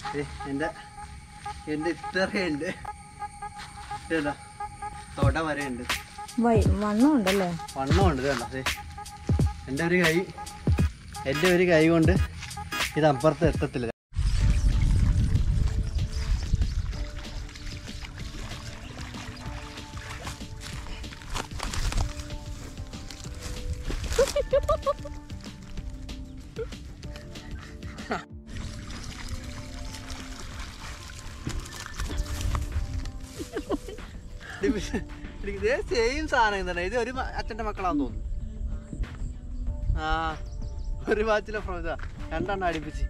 ദേ, എൻ്റെ എൻ്റെ ഇത്രയുണ്ട് ഇതല്ല തൊട വരെയുണ്ട് വൈ വണ്ണം ഉണ്ടല്ലേ വണ്ണമുണ്ട് ഇത് കണ്ടോ ദേ. എൻ്റെ ഒരു കൈ എൻ്റെ ഒരു കൈ കൊണ്ട് ഇത് അപ്പുറത്ത് എത്തത്തില്ല ഇതേ സെയിം സാധനം തന്നെ ഇത് ഒരു മ- അച്ഛൻ്റെ മക്കളാന്ന് തോന്നുന്നു ആ ഒരു ബാച്ചിലെ ഫ്രോ ഇതാ രണ്ടെണ്ണം അടുപ്പിച്ച്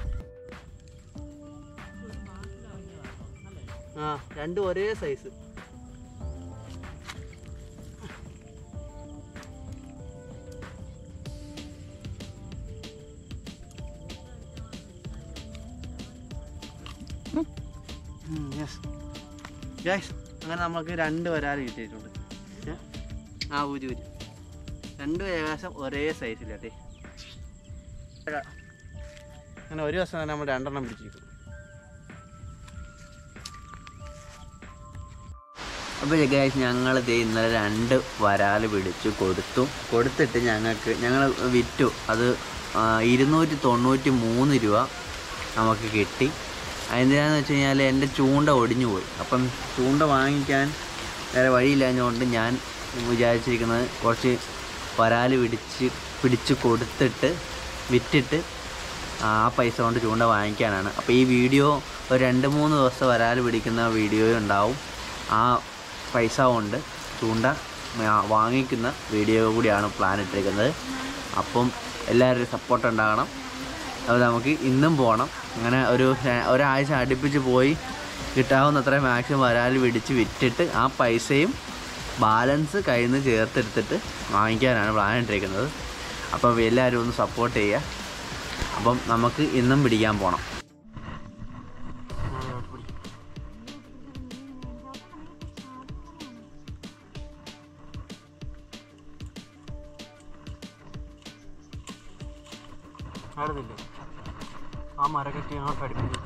ആ രണ്ടും ഒരേ സൈസ് യെസ് ഗൈസ് അങ്ങനെ നമുക്ക് രണ്ട് വരാൽ കിട്ടിയിട്ടുണ്ട് ഏ? ആ ഊരി ഊരി രണ്ടും ഏകദേശം ഒരേ സൈസിലേ അങ്ങനെ ഒരു ദിവസം തന്നെ നമ്മൾ രണ്ടെണ്ണം പിടിച്ചിരിക്കും അപ്പോൾ ഗൈസ് ഞങ്ങൾ ദേ ഇന്നലെ രണ്ട് വരാൽ പിടിച്ചു കൊടുത്തു കൊടുത്തിട്ട് ഞങ്ങൾക്ക് ഞങ്ങൾ വിറ്റു അത് ആ, ഇരുന്നൂറ്റി തൊണ്ണൂറ്റി മൂന്ന് രൂപ നമുക്ക് കിട്ടി അതെന്തിനാന്ന് വെച്ച് കഴിഞ്ഞാൽ എൻ്റെ ചൂണ്ട ഒടിഞ്ഞു പോയി അപ്പം ചൂണ്ട വാങ്ങിക്കാൻ വേറെ വഴിയില്ലാഞ്ഞുകൊണ്ട് ഞാൻ വിചാരിച്ചിരിക്കുന്നത് കുറച്ച് വരാൽ പിടിച്ച് പിടിച്ച് കൊടുത്തിട്ട് വിറ്റിട്ട് ആ പൈസ കൊണ്ട് ചൂണ്ട വാങ്ങിക്കാനാണ് അപ്പോൾ ഈ വീഡിയോ ഒരു രണ്ട് മൂന്ന് ദിവസം വരാൽ പിടിക്കുന്ന വീഡിയോ ഉണ്ടാവും ആ പൈസ കൊണ്ട് ചൂണ്ട ആ, വാങ്ങിക്കുന്ന വീഡിയോ കൂടിയാണ് പ്ലാൻ ഇട്ടിരിക്കുന്നത് അപ്പം എല്ലാവരുടെയും സപ്പോർട്ട് ഉണ്ടാകണം അത് നമുക്ക് ഇന്നും പോകണം അങ്ങനെ ഒരു ര- ഒരാഴ്ച അടുപ്പിച്ച് പോയി കിട്ടാവുന്നത്ര മാക്സിമം വരാൽ പിടിച്ച് വിറ്റിട്ട് ആ പൈസയും ബാലൻസ് കയ്യിൽ നിന്ന് ചേർത്തെടുത്തിട്ട് വാങ്ങിക്കാനാണ് പ്ലാൻ ഇട്ടിരിക്കുന്നത് അപ്പം എല്ലാവരും ഒന്ന് സപ്പോർട്ട് ചെയ്യുക അപ്പം നമുക്ക് ഇന്നും പിടിക്കാൻ പോകണം നടന്നില്ലേ ആ മരക്കെട്ടി ഞങ്ങൾക്ക് അടുപ്പിച്ചു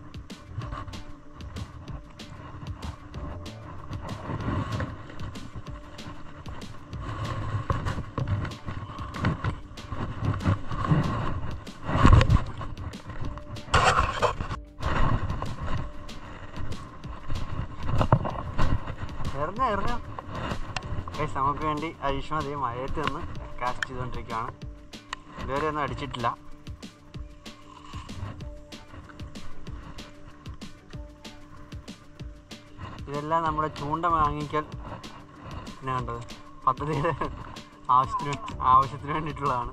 എറിഞ്ഞോ എറിഞ്ഞോ ഗൈസ് നമുക്ക് വേണ്ടി അരീഷ്മ അതേ മഴയത്ത് നിന്ന് കാസ്റ്റ് ചെയ്തുകൊണ്ടിരിക്കുകയാണ് ഇതുവരെ ഒന്നും അടിച്ചിട്ടില്ല ഇതെല്ലാം നമ്മുടെ ചൂണ്ട വാങ്ങിക്കൽ പിന്നെ കണ്ടത് പദ്ധതിയുടെ ആവശ്യത്തിന് ആവശ്യത്തിന് വേണ്ടിയിട്ടുള്ളതാണ്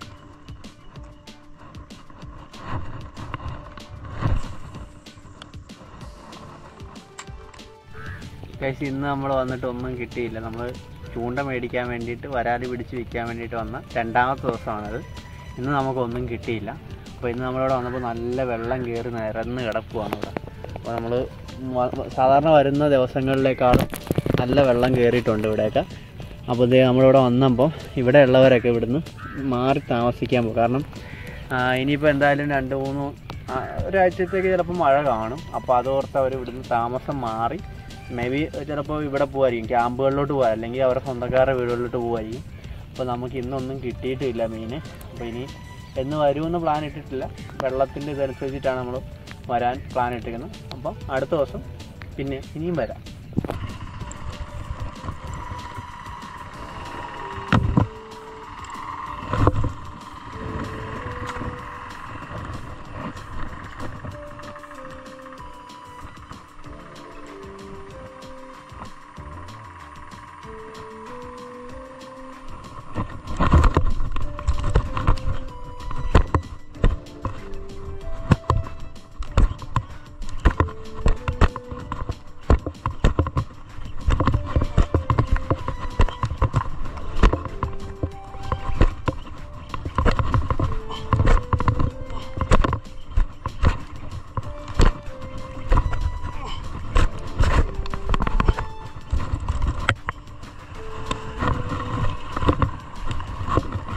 കഴിച്ച് ഇന്ന് നമ്മൾ വന്നിട്ട് ഒന്നും കിട്ടിയില്ല നമ്മൾ ചൂണ്ട മേടിക്കാൻ വേണ്ടിയിട്ട് വരാൽ പിടിച്ച് വിൽക്കാൻ വേണ്ടിയിട്ട് വന്ന രണ്ടാമത്തെ ദിവസമാണത് ഇന്ന് നമുക്കൊന്നും കിട്ടിയില്ല അപ്പോൾ ഇന്ന് നമ്മളിവിടെ വന്നപ്പോൾ നല്ല വെള്ളം കയറി നിരന്ന് കിടക്കുവാണ് ഇവിടെ അപ്പോൾ നമ്മൾ സാധാരണ വരുന്ന ദിവസങ്ങളിലേക്കാളും നല്ല വെള്ളം കയറിയിട്ടുണ്ട് ഇവിടെയൊക്കെ അപ്പോൾ ഇതേ നമ്മളിവിടെ വന്നപ്പോൾ ഇവിടെ ഉള്ളവരൊക്കെ ഇവിടുന്ന് മാറി താമസിക്കാൻ പോകും കാരണം ആ, ഇനിയിപ്പോൾ എന്തായാലും രണ്ട് മൂന്ന് ആ, ഒരാഴ്ചത്തേക്ക് ചിലപ്പോൾ മഴ കാണും അപ്പോൾ അതോർത്ത് അവർ ഇവിടുന്ന് താമസം മാറി മേ ബി ചിലപ്പോൾ ഇവിടെ പോകുമായിരിക്കും ക്യാമ്പുകളിലോട്ട് പോകാം അല്ലെങ്കിൽ അവരുടെ സ്വന്തക്കാരുടെ വീടുകളിലോട്ട് പോകുമായിരിക്കും അപ്പോൾ നമുക്ക് ഇന്നൊന്നും കിട്ടിയിട്ടില്ല മീൻ അപ്പോൾ ഇനി എന്ന് വരുമെന്ന് പ്ലാൻ ഇട്ടിട്ടില്ല വെള്ളത്തിൻ്റെ ഇതനുസരിച്ചിട്ടാണ് നമ്മൾ വരാൻ പ്ലാൻ ഇട്ടിരിക്കുന്നത് അപ്പോൾ അടുത്ത ദിവസം പിന്നെ ഇനിയും വരാം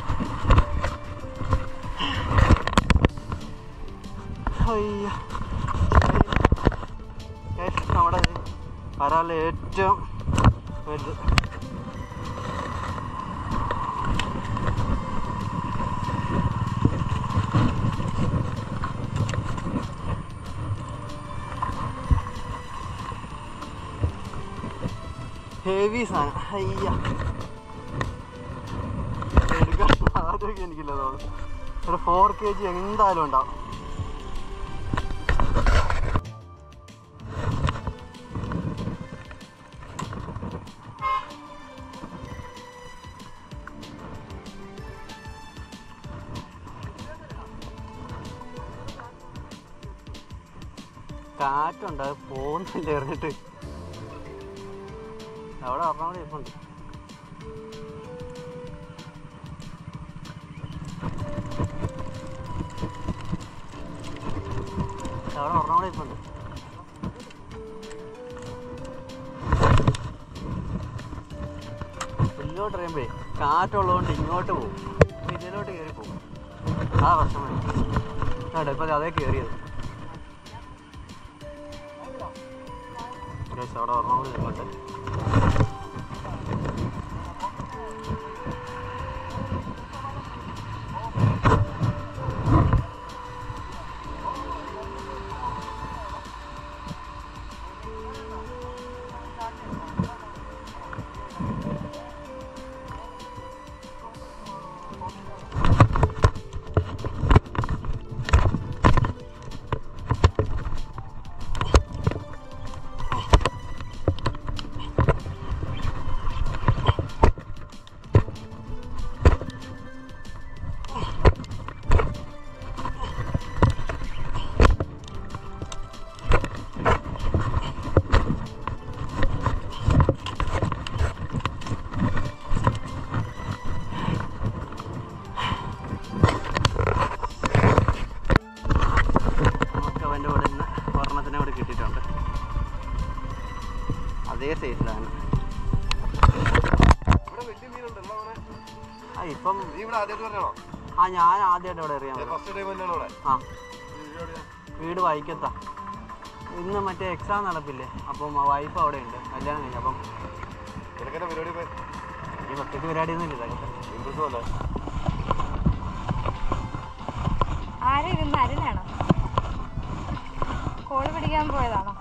അയ്യ വരാലെ ഏറ്റവും വലുത് ഹെവി സാധനം അയ്യ എടുക്കാൻ ആരോഗ്യം എനിക്കില്ല തോന്നുന്നു ഒരു ഫോർ കെ ജി എന്തായാലും ഉണ്ടാവും കാറ്റുണ്ട് അത് പോകുന്നില്ല എറിഞ്ഞിട്ട് അവിടെ ഒരെണ്ണം കൂടി ഇരിപ്പുണ്ട് അവിടെ ഒരെണ്ണം കൂടി ഇരിപ്പുണ്ട് പുല്ലോട്ട് എറിയുമ്പോഴേ കാറ്റുള്ളതുകൊണ്ട് ഇങ്ങോട്ട് പോകും അപ്പൊ ഇതിലോട്ട് കയറി പോകും ആ പ്രശ്നം കേട്ടോ ഇപ്പൊ അതേ കയറിയത് Guys, അവിടെ ഒരെണ്ണം കൂടി ഇരിപ്പുണ്ട് നമുക്ക് അവൻ്റെ കൂടെ ഇന്ന് ഒരെണ്ണത്തിനെ കൂടെ കിട്ടിയിട്ടുണ്ട് അതേ സൈസിലാണ് ഇവിടെ വലിയ മീനുണ്ടല്ലോ അവിടെ ആ ഇപ്പം നീ ഇവിടെ ആദ്യമായിട്ട് പറഞ്ഞാണോ ആ ഞാൻ ആദ്യമായിട്ട് ഇവിടെ അറിയാം ഫസ്റ്റ് ടൈം തന്നെയാണോ ഇവിടെ ആ വീട് വൈക്കത്താ ഇന്ന് മറ്റേ എക്സാം നടപ്പില്ലേ അപ്പം വൈഫ് അവിടെ ഉണ്ട് കല്യാണം കഴിഞ്ഞു അപ്പം നിനക്കെന്നെ പരിപാടി പോയി ഈ പ്രത്യേക പരിപാടിയൊന്നും ഇല്ല ഇതൊക്കെ. ഇമ്പ്രസ് പോലെ ആരും ഇരുന്ന് അരുണാണോ കോള് പിടിക്കാൻ പോയതാണോ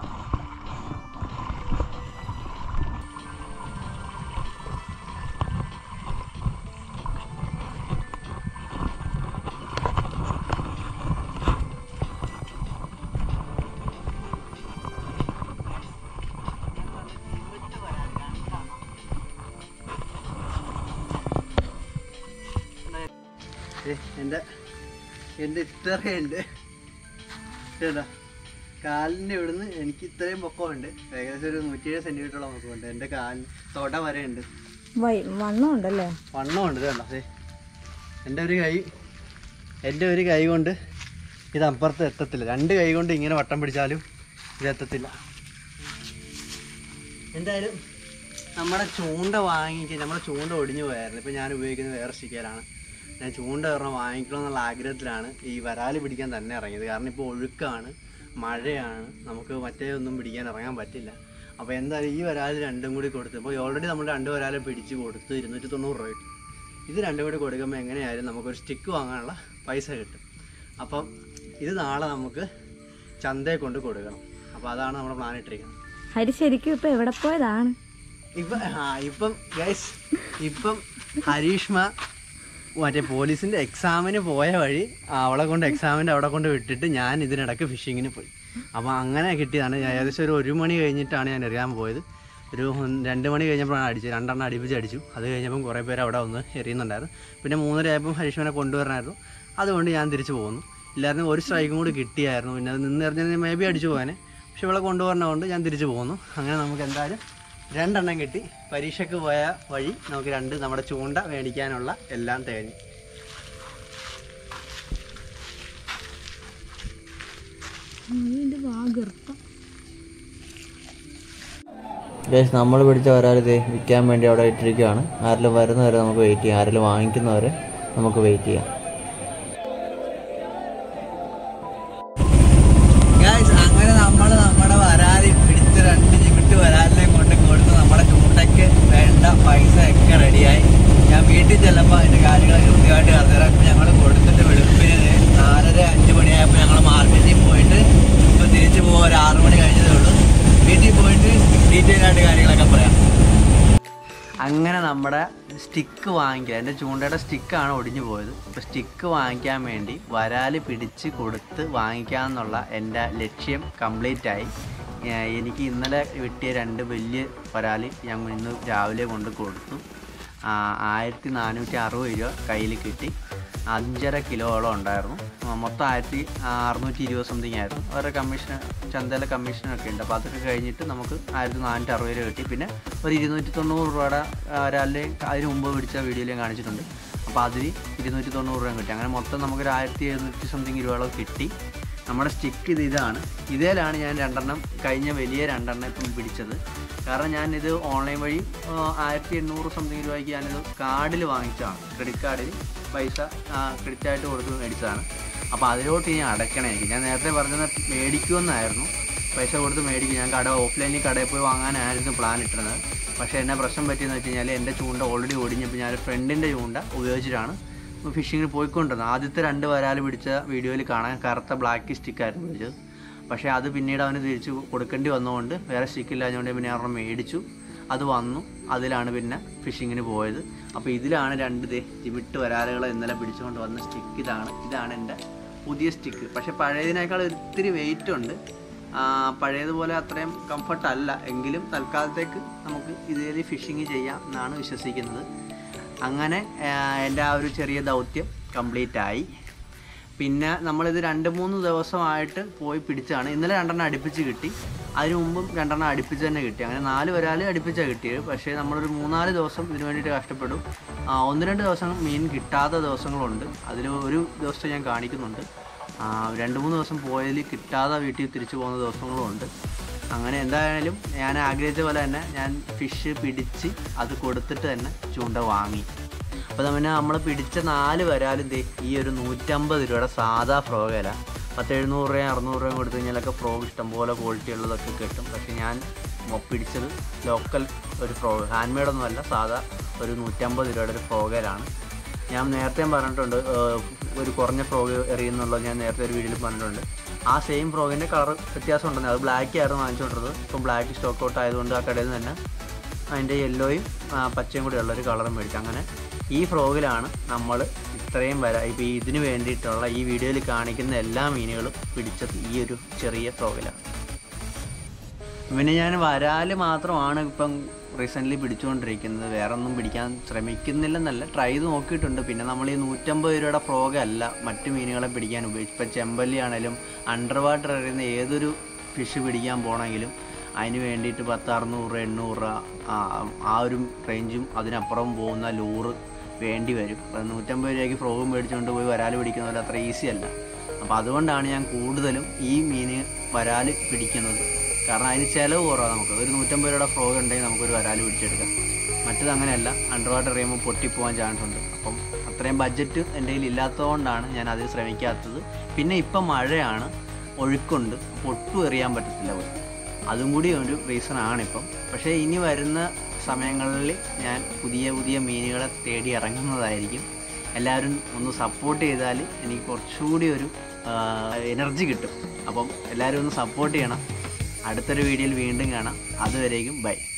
ഏ, എൻ്റെ എൻ്റെ ഇത്രയുണ്ട് കേട്ടോ കാലിൻ്റെ ഇവിടുന്ന് എനിക്ക് ഇത്രയും പൊക്കമുണ്ട് ഏകദേശം ഒരു നൂറ്റിയേഴ് സെൻറ്റിമീറ്ററോളം പൊക്കമുണ്ട് എൻ്റെ കാലിന് തൊട വരെ ഉണ്ട് വൈ വണ്ണം ഉണ്ടല്ലേ വണ്ണമുണ്ട് ഇത് കണ്ടോ ദേ. എൻ്റെ ഒരു കൈ എൻ്റെ ഒരു കൈ കൊണ്ട് ഇത് അപ്പുറത്ത് എത്തത്തില്ല രണ്ട് കൈ കൊണ്ട് ഇങ്ങനെ വട്ടം പിടിച്ചാലും ഇത് എത്തത്തില്ല എന്തായാലും നമ്മുടെ ചൂണ്ട വാങ്ങിച്ച് നമ്മുടെ ചൂണ്ട ഒടിഞ്ഞു പോയായിരുന്നു ഇപ്പം ഞാൻ ഉപയോഗിക്കുന്നത് വേറെ ശിക്കാരാണ് ഞാൻ ചൂണ്ട ഒരെണ്ണം വാങ്ങിക്കണം എന്നുള്ള ആഗ്രഹത്തിലാണ് ഈ വരാല് പിടിക്കാൻ തന്നെ ഇറങ്ങിയത് കാരണം ഇപ്പോൾ ഒഴുക്കാണ് മഴയാണ് നമുക്ക് മറ്റേ ഒന്നും പിടിക്കാൻ ഇറങ്ങാൻ പറ്റില്ല അപ്പോൾ എന്തായാലും ഈ വരാല് രണ്ടും കൂടി കൊടുത്ത് ഇപ്പോൾ ഓൾറെഡി നമ്മൾ രണ്ട് വരാല് പിടിച്ച് കൊടുത്ത് ഇരുന്നൂറ്റി തൊണ്ണൂറ് രൂപ കിട്ടും ഇത് രണ്ടും കൂടി കൊടുക്കുമ്പോൾ എങ്ങനെയായാലും നമുക്കൊരു സ്റ്റിക്ക് വാങ്ങാനുള്ള പൈസ കിട്ടും അപ്പം ഇത് നാളെ നമുക്ക് ചന്തയെ കൊണ്ട് കൊടുക്കണം അപ്പോൾ അതാണ് നമ്മുടെ പ്ലാൻ ഇട്ടിരിക്കുന്നത് ഹരി ശരിക്കും ഇപ്പൊ എവിടെ പോയതാണ് ഇപ്പം ആ ഇപ്പം ഗൈസ് ഇപ്പം ഹരീഷ്മ മറ്റേ പോലീസിൻ്റെ എക്സാമിന് പോയ വഴി അവളെ കൊണ്ട് എക്സാമിൻ്റെ അവിടെ കൊണ്ട് വിട്ടിട്ട് ഞാൻ ഇതിനിടയ്ക്ക് ഫിഷിങ്ങിന് പോയി അപ്പോൾ അങ്ങനെ കിട്ടിയതാണ് ഞാൻ ഏകദേശം ഒരു ഒരു മണി കഴിഞ്ഞിട്ടാണ് ഞാൻ എറിയാൻ പോയത് ഒരു ഒന്ന് രണ്ട് മണി കഴിഞ്ഞപ്പോഴാണ് അടിച്ചത് രണ്ടെണ്ണം അടുപ്പിച്ച് അടിച്ചു അത് കഴിഞ്ഞപ്പം കുറേ പേര് അവിടെ വന്ന് എറിയുന്നുണ്ടായിരുന്നു പിന്നെ മൂന്നര ആയപ്പം ഹരീഷ്മനെ കൊണ്ടുവരണമായിരുന്നു അതുകൊണ്ട് ഞാൻ തിരിച്ചു പോകുന്നു ഇല്ലായിരുന്നു ഒരു സ്ട്രൈക്കും കൂടി കിട്ടിയായിരുന്നു പിന്നെ അത് നിന്ന് എറിഞ്ഞാൽ മേ ബി അടിച്ചു പോകാനെ പക്ഷെ ഇവളെ കൊണ്ടുവരണതുകൊണ്ട് ഞാൻ തിരിച്ചു പോകുന്നു അങ്ങനെ നമുക്ക് എന്തായാലും രണ്ടെണ്ണം കിട്ടി പരീക്ഷയ്ക്ക് പോയ വഴി നമുക്ക് രണ്ട് നമ്മുടെ ചൂണ്ട മേടിക്കാനുള്ള എല്ലാം തേഞ്ഞു ഗൈസ് നമ്മൾ പിടിച്ച വരാലിത് വിൽക്കാൻ വേണ്ടി അവിടെ ഇട്ടിരിക്കുകയാണ് ആരെങ്കിലും വരുന്നവരെ നമുക്ക് വെയിറ്റ് ചെയ്യാം ആരെങ്കിലും വാങ്ങിക്കുന്നവരെ നമുക്ക് വെയിറ്റ് ചെയ്യാം അങ്ങനെ നമ്മൾ നമ്മുടെ വരാല് പിടിച്ച രണ്ട് ചിമിട്ട് വരാലിനെ വീട്ടിൽ ചെല്ലുമ്പോൾ അതിൻ്റെ കാര്യങ്ങൾ കൃത്യമായിട്ട് പറഞ്ഞുതരാം ഇപ്പം ഞങ്ങൾ കൊടുത്തിട്ട് വെളുപ്പിന് നാലര അഞ്ച് മണിയായപ്പോൾ ഞങ്ങൾ മാർക്കറ്റിൽ പോയിട്ട് ഇപ്പോൾ തിരിച്ചു പോകാൻ ഒരു ആറ് മണി കഴിഞ്ഞതേ ഉള്ളൂ വീട്ടിൽ പോയിട്ട് ഡീറ്റെയിൽ ആയിട്ട് കാര്യങ്ങളൊക്കെ പറയാം അങ്ങനെ നമ്മുടെ സ്റ്റിക്ക് വാങ്ങിക്കുക എൻ്റെ ചൂണ്ടയുടെ സ്റ്റിക്കാണ് ഒടിഞ്ഞു പോയത് അപ്പോൾ സ്റ്റിക്ക് വാങ്ങിക്കാൻ വേണ്ടി വരാൽ പിടിച്ച് കൊടുത്ത് വാങ്ങിക്കാമെന്നുള്ള എൻ്റെ ലക്ഷ്യം കംപ്ലീറ്റ് ആയി ഏർ എനിക്ക് ഇന്നലെ വെട്ടിയ രണ്ട് വലിയ വരാൽ ഞാൻ ഇന്ന് രാവിലെ കൊണ്ട് കൊടുത്തു ആ, ആയിരത്തി നാനൂറ്റി അറുപത് രൂപ കയ്യിൽ കിട്ടി അഞ്ചര കിലോളം ഉണ്ടായിരുന്നു ആ, മൊത്തം ആയിരത്തി അറുന്നൂറ്റി ഇരുപത് സംതിങ് ആയിരുന്നു അവരുടെ കമ്മീഷൻ ചന്തയിലെ കമ്മീഷനൊക്കെ ഉണ്ട് അപ്പോൾ അതൊക്കെ കഴിഞ്ഞിട്ട് നമുക്ക് ആയിരത്തി നാനൂറ്റി അറുപത് രൂപ കിട്ടി പിന്നെ ഒരു ഇരുന്നൂറ്റി തൊണ്ണൂറ് രൂപയുടെ ഒരാളുടെ അതിന് മുമ്പ് പിടിച്ച വീഡിയോയിൽ ഞാൻ കാണിച്ചിട്ടുണ്ട് അപ്പോൾ അതിൽ ഇരുന്നൂറ്റി തൊണ്ണൂറ് രൂപ കിട്ടി അങ്ങനെ മൊത്തം നമുക്കൊരു ആയിരത്തി എഴുന്നൂറ്റി സംതിങ് രൂപയോളം കിട്ടി നമ്മുടെ സ്റ്റിക്ക് ഇത് ഇതാണ് ഇതേലാണ് ഞാൻ രണ്ടെണ്ണം കഴിഞ്ഞ വലിയ രണ്ടെണ്ണം ഇപ്പം പിടിച്ചത് കാരണം ഞാനിത് ഓൺലൈൻ വഴി ആ, ആയിരത്തി എണ്ണൂറ് സംതിങ് രൂപയ്ക്ക് ഞാനിത് കാർഡിൽ വാങ്ങിച്ചതാണ് ക്രെഡിറ്റ് കാർഡിൽ പൈസ ക്രെഡിറ്റ് ആയിട്ട് കൊടുത്ത് മേടിച്ചതാണ് അപ്പോൾ അതിലോട്ട് ഇനി അടയ്ക്കണം എനിക്ക് ഞാൻ നേരത്തെ പറഞ്ഞത് മേടിക്കുമെന്നായിരുന്നു പൈസ കൊടുത്ത് മേടിക്കും ഞാൻ കട ഓഫ്ലൈനിൽ കടയിൽ പോയി വാങ്ങാനായിരുന്നു പ്ലാൻ ഇട്ടിരുന്നത് പക്ഷേ എന്നെ പ്രശ്നം പറ്റിയെന്ന് വെച്ച് കഴിഞ്ഞാൽ എൻ്റെ ചൂണ്ട ഓൾറെഡി ഒടിഞ്ഞപ്പോൾ ഞാൻ ഫ്രണ്ടിൻ്റെ ചൂണ്ട ഉപയോഗിച്ചിട്ടാണ് ഫിഷിങ്ങിന് പോയിക്കൊണ്ടിരുന്നത് ആദ്യത്തെ രണ്ട് വരാൽ പിടിച്ച വീഡിയോയിൽ കാണാൻ കറുത്ത ബ്ലാക്ക് സ്റ്റിക്കായിരുന്നു പിടിച്ചത് പക്ഷേ അത് പിന്നീട് അവന് തിരിച്ച് കൊടുക്കേണ്ടി വന്നതുകൊണ്ട് വേറെ സ്റ്റിക്ക് ഇല്ലാഞ്ഞുകൊണ്ട് പിന്നെ ഒരെണ്ണം മേടിച്ചു അത് വന്നു അതിലാണ് പിന്നെ ഫിഷിങ്ങിന് പോയത് അപ്പോൾ ഇതിലാണ് രണ്ട് ദേ വിട്ട് വരാലുകൾ ഇന്നലെ പിടിച്ചുകൊണ്ട് വന്ന സ്റ്റിക്ക് ഇതാണ് ഇതാണ് എൻ്റെ പുതിയ സ്റ്റിക്ക് പക്ഷേ പഴയതിനേക്കാൾ ഒത്തിരി വെയിറ്റ് ഉണ്ട് ആ, പഴയതുപോലെ അത്രയും കംഫർട്ട് അല്ല എങ്കിലും തൽക്കാലത്തേക്ക് നമുക്ക് ഇതിൽ ഫിഷിങ് ചെയ്യാം എന്നാണ് വിശ്വസിക്കുന്നത് അങ്ങനെ ആ, എൻ്റെ ആ ഒരു ചെറിയ ദൗത്യം കംപ്ലീറ്റ് ആയി പിന്നെ നമ്മളിത് രണ്ട് മൂന്ന് ദിവസമായിട്ട് പോയി പിടിച്ചാണ് ഇന്നലെ രണ്ടെണ്ണം അടുപ്പിച്ച് കിട്ടി അതിന് മുമ്പും രണ്ടെണ്ണം അടുപ്പിച്ച് തന്നെ കിട്ടി അങ്ങനെ നാല് വരാൽ അടുപ്പിച്ചാണ് കിട്ടിയത് പക്ഷേ നമ്മളൊരു മൂന്നാല് ദിവസം ഇതിനു വേണ്ടിയിട്ട് കഷ്ടപ്പെടും ആ, ഒന്ന് രണ്ട് ദിവസം മീൻ കിട്ടാത്ത ദിവസങ്ങളുണ്ട് അതിൽ ഒരു ദിവസത്തെ ഞാൻ കാണിക്കുന്നുണ്ട് ആ, രണ്ട് മൂന്ന് ദിവസം പോയതിൽ കിട്ടാതെ വീട്ടിൽ തിരിച്ചു പോകുന്ന ദിവസങ്ങളും ഉണ്ട് അങ്ങനെ എന്തായാലും ഞാൻ ആഗ്രഹിച്ച പോലെ തന്നെ ഞാൻ ഫിഷ് പിടിച്ച് അത് കൊടുത്തിട്ട് തന്നെ ചൂണ്ട വാങ്ങി അപ്പോൾ പിന്നെ നമ്മൾ പിടിച്ച നാല് വരാലും ദേ ഈ ഒരു നൂറ്റമ്പത് രൂപയുടെ സാധാ ഫ്രോഗല പത്ത് എഴുന്നൂറ് രൂപയും അറുന്നൂറ് രൂപയും കൊടുത്തു കഴിഞ്ഞാലൊക്കെ ഫ്രോഗ് ഇഷ്ടംപോലെ ക്വാളിറ്റി ഉള്ളതൊക്കെ കിട്ടും പക്ഷേ ഞാൻ മൊ- പിടിച്ചത് ലോക്കൽ ഒരു ഫ്രോഗ് ഹാൻഡ് മെയ്ഡൊന്നുമല്ല സാധാ ഒരു നൂറ്റമ്പത് രൂപയുടെ ഒരു ഫ്രോഗലാണ് ഞാൻ നേരത്തെ പറഞ്ഞിട്ടുണ്ട് ഏഹ്, ഒരു കുറഞ്ഞ ഫ്രോഗ് എറിയുന്നുള്ളത് ഞാൻ നേരത്തെ ഒരു വീഡിയോയിൽ പറഞ്ഞിട്ടുണ്ട് ആ സെയിം ഫ്രോഗിൻ്റെ കളർ വ്യത്യാസം ഉണ്ടെന്ന് അത് ബ്ലാക്ക് ആയിരുന്നു വാങ്ങിച്ചുകൊണ്ടിരുന്നത് ഇപ്പം ബ്ലാക്ക് സ്റ്റോക്ക് ഔട്ട് ആയതുകൊണ്ട് ആ കടയിൽ നിന്ന് തന്നെ അതിൻ്റെ യെല്ലോയും പച്ചയും കൂടി ഉള്ളൊരു കളറും മേടിച്ചു അങ്ങനെ ഈ ഫ്രോഗിലാണ് നമ്മൾ ഇത്രയും വര ഇപ്പോൾ ഈ ഇതിന് വേണ്ടിയിട്ടുള്ള ഈ വീഡിയോയിൽ കാണിക്കുന്ന എല്ലാ മീനുകളും പിടിച്ചത് ഈ ഒരു ചെറിയ ഫ്രോഗിലാണ് പിന്നെ ഞാൻ വരാൽ മാത്രമാണ് ഇപ്പം റീസെൻ്റ്ലി പിടിച്ചുകൊണ്ടിരിക്കുന്നത് വേറെ ഒന്നും പിടിക്കാൻ ശ്രമിക്കുന്നില്ലെന്നല്ല ട്രൈ ചെയ്ത് നോക്കിയിട്ടുണ്ട് പിന്നെ നമ്മൾ ഈ നൂറ്റമ്പത് രൂപയുടെ ഫ്രോഗ് അല്ല മറ്റു മീനുകളെ പിടിക്കാൻ ഉപയോഗിച്ചു ഇപ്പം ചെമ്പല്ലി ആണെങ്കിലും അണ്ടർ വാട്ടർ എറിയുന്ന ഏതൊരു ഫിഷ് പിടിക്കാൻ പോകണമെങ്കിലും അതിന് വേണ്ടിയിട്ട് പത്ത് അറുന്നൂറ് രൂപ എണ്ണൂറ് രൂപ ആ ആ ഒരു റേഞ്ചും അതിനപ്പുറം പോകുന്ന ലൂറ് വേണ്ടി വരും അപ്പം നൂറ്റമ്പത് രൂപയ്ക്ക് ഫ്രോഗും മേടിച്ചുകൊണ്ട് പോയി വരാൽ പിടിക്കുന്ന പോലെ അത്ര ഈസി അല്ല അപ്പോൾ അതുകൊണ്ടാണ് ഞാൻ കൂടുതലും ഈ മീൻ വരാൽ പിടിക്കുന്നത് കാരണം അതിന് ചിലവ് കുറവാണ് നമുക്ക് ഒരു നൂറ്റമ്പത് രൂപയുടെ ഫ്രോഗ് ഉണ്ടെങ്കിൽ നമുക്കൊരു വരാൽ പിടിച്ചെടുക്കാം മറ്റത് അങ്ങനെയല്ല അണ്ടർ വാട്ടർ എറിയുമ്പോൾ പൊട്ടിപ്പോകാൻ ചാൻസ് ഉണ്ട് അപ്പം അത്രയും ബഡ്ജറ്റ് എൻ്റെ കയ്യിൽ ഇല്ലാത്തതുകൊണ്ടാണ് ഞാൻ അതിൽ ശ്രമിക്കാത്തത് പിന്നെ ഇപ്പം മഴയാണ് ഒഴുക്കുണ്ട് അപ്പോൾ ഒട്ടും എറിയാൻ പറ്റത്തില്ല പോയി അതും കൂടി ഒരു റീസൺ ആണിപ്പം പക്ഷേ ഇനി വരുന്ന സമയങ്ങളിൽ ഞാൻ പുതിയ പുതിയ മീനുകളെ തേടി ഇറങ്ങുന്നതായിരിക്കും എല്ലാവരും ഒന്ന് സപ്പോർട്ട് ചെയ്താൽ എനിക്ക് കുറച്ചുകൂടി ഒരു എനർജി കിട്ടും അപ്പം എല്ലാവരും ഒന്ന് സപ്പോർട്ട് ചെയ്യണം അടുത്തൊരു വീഡിയോയിൽ വീണ്ടും കാണാം അതുവരേക്കും ബൈ